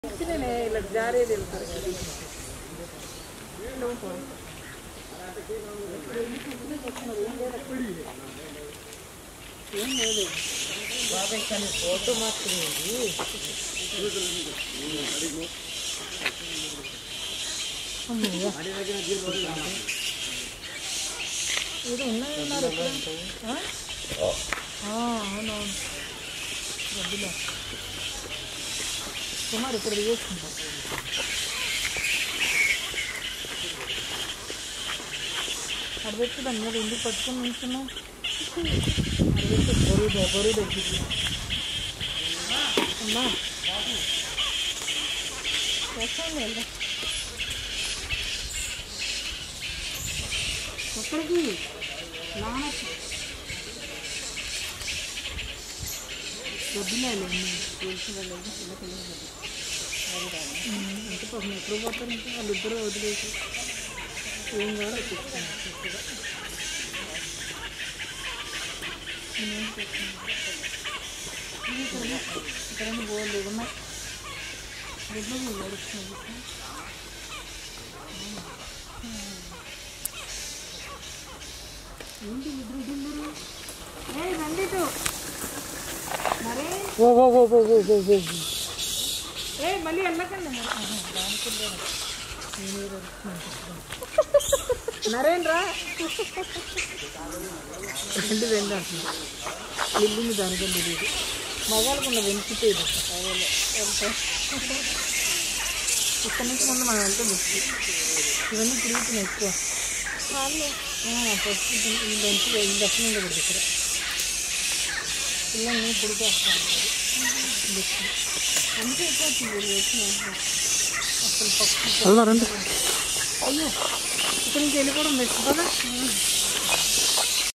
నేను ఇలా జారేది వెళ్తారు కదా ఏం లేదు బాబాయ్ కానీ ఫోటో మాత్రం ఇది అమ్మయ్య. ఇది ఉన్నాయన్నారు ఎక్కడ ఆ? ఆ, అవునవును వద్దులే సుమారు ఇక్కడ చేసుకుంటాం అక్కడ పెట్టి దాని మీద ఎందుకు పట్టుకొని ఉంటున్నాం అక్కడ పెట్టి బరువు బరువు తగ్గింది అమ్మా వస్తాను వెళ్దాం ఎక్కడికి నాన్న వద్దులేదు తెలిసిన వాళ్ళు చిన్న పిల్లలు అంటే పాపం ఎప్పుడు పోతారంటే వాళ్ళిద్దరూ వదిలేసి ఏం కావాలో చెప్తాను చక్కగా నేనేం చెప్తాను ఇక్కడ బోర్లు ఉన్నాయి గుడ్లు నడుస్తుంది ఏంటి ఇద్దరు ఇద్దరు ఏ రండి ఇటు. మరే ఓ ఓ ఓ ఓ ఓ ఓ ఓ ఏ మళ్ళీ వెళ్ళకండి నరేన్ రా రెండు రెండు అంటున్నా ఇల్లుని దానికంటే తెలియదు మగాళ్ళకున్న వెనుకుంటే ఇది మగవాళ్ళు ఇక్కడ నుంచి ముందు మనం వెళ్తే బెస్ట్ ఇవన్నీ తిరుగుతున్నాయి ఎక్కువ ఫస్ట్ ఈ బెంచ్ ఈ బస్ నుండి కూడా ఇక్కడ పిల్లల్ని పుడికేస్తాను అందుకే ఎక్కువ వచ్చింది వీళ్ళు వచ్చిన అసలు పక్షి వెళ్దాం రండి అయ్యో ఇక్కడ నుంచి వెళ్ళిపోవడం బెస్ట్ కదా